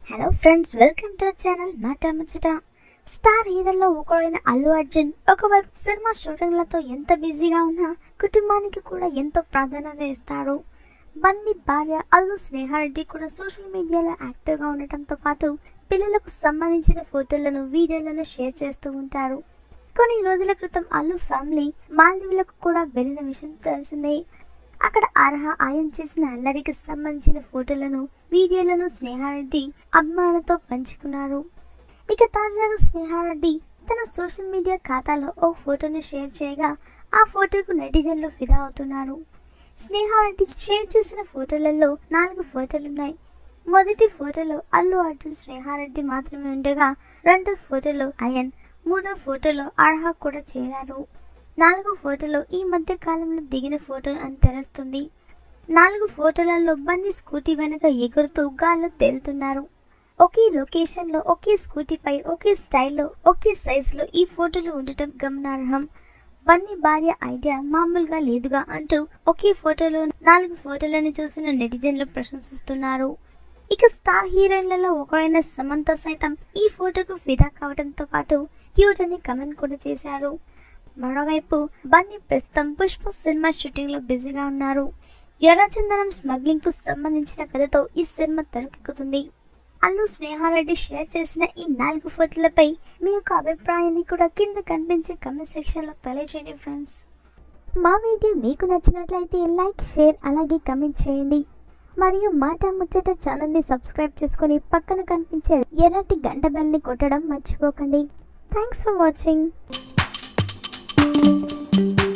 hello friends welcome to channel మాట ముచ్చట star హీరోల్లో ఒకరైన అల్లు అర్జున్ ఒకవైపు సినిమా షూటింగ్లతో ఎంత బిజీగా ఉన్నా కుటుంబానికి కూడా ఎంతో ప్రాధాన్యత ఇస్తారు బన్నీ భార్య అల్లు స్నేహారెడ్డి కూడా సోషల్ మీడియాలో యాక్టివ్గా ఉండటంతో పాటు పిల్లలకు సంబంధించిన ఫోటోలను వీడియోలను షేర్ చేస్తూ ఉంటారు కొన్ని రోజుల క్రితం అల్లు ఫ్యామిలీ మాల్దీవులకు కూడా వెళ్ళిన విషయం తెలిసిందే అక్కడ అర్హ ఆయన చేసిన అల్లరికి సంబంధించిన ఫోటోలను వీడియోలను స్నేహారెడ్డి అభిమానులతో పంచుకున్నారు ఇక తాజాగా స్నేహారెడ్డి తన సోషల్ మీడియా ఖాతాలో ఓ ఫోటోను షేర్ చేయగా ఆ ఫోటోకు నెటిజన్లు ఫిదా అవుతున్నారు స్నేహారెడ్డి షేర్ చేసిన ఫోటోలలో నాలుగు ఫోటోలున్నాయి మొదటి ఫోటోలో అల్లు అర్జున్ స్నేహారెడ్డి మాత్రమే ఉండగా రెండో ఫోటోలో అయన్ మూడో ఫోటోలో అర్హ కూడా చేరారు నాలుగు ఫోటోలో ఈ మధ్య కాలంలో దిగిన ఫోటో అని తెలుస్తుంది నాలుగు ఫోటోలలో బన్నీ స్కూటీ వెనక ఎగురుతూ గాల్లో తేలుతున్నారు ఒకే లొకేషన్లో ఒకే స్కూటీపై ఒకే స్టైల్లో ఒకే సైజులో ఈ ఫోటోలు ఉండటం గమనార్హం బన్నీ భార్య ఐడియా మామూలుగా లేదుగా అంటూ ఒకే ఫోటోలో నాలుగు ఫోటోలను చూసిన నెటిజన్లు ప్రశంసిస్తున్నారు ఇక స్టార్ హీరోయిన్లలో ఒకరైన సమంత సైతం ఈ ఫోటోకు ఫిదా కావడంతో పాటు క్యూట్ అని కమెంట్ కూడా చేశారు మరోవైపు బన్నీ ప్రస్తుతం పుష్ప సినిమా షూటింగ్ లో బిజీగా ఉన్నారు ఎర్రచందనం స్మగ్లింగ్ కు సంబంధించిన కథతో ఈ సినిమా తెరకెక్కుతుంది అల్లు స్నేహారెడ్డి షేర్ చేసిన ఈ నాలుగు ఫోటోలపై మీ యొక్క అభిప్రాయాన్ని కూడా కింద కనిపించే కమెంట్ సెక్షన్ లో తెలియజేయండి ఫ్రెండ్స్ మా వీడియో మీకు నచ్చినట్లయితే లైక్ షేర్ అలాగే కమెంట్ చేయండి మరియు మాట ముచ్చట ఛానల్ని సబ్స్క్రైబ్ చేసుకొని పక్కన కనిపించే ఎర్రటి గంట బెల్ని కొట్టడం మర్చిపోకండి థ్యాంక్స్ ఫర్ వాచింగ్